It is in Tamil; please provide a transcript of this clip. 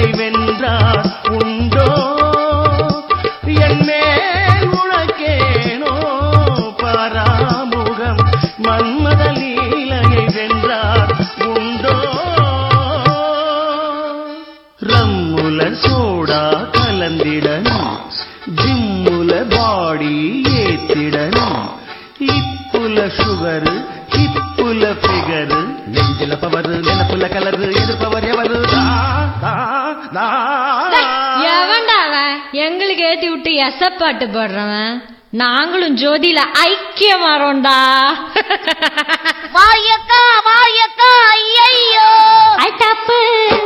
வென்றார் உண்டோ என் மேல் உனக்கேனோ பராமுகம் மன்மத லீலையை வென்றார் உண்டோ ரம்முல சோடா கலந்திடணும் ஜிம்முல பாடி ஏத்திடணும் இப்புல சுகரு இப்புல ஃபிகரு நெஞ்சில பவரு நினப்புல கலரு எதிர்ப்பவர் எவரு தா, தா, தா. எவன்டா அவன் எங்களுக்கு ஏத்தி விட்டு எசப்பாட்டு போடுறவன் நாங்களும் ஜோதியில ஐக்கியமாறோம்டா வாயக்கா வாயக்கா ஐயையோ ஐ தப்பு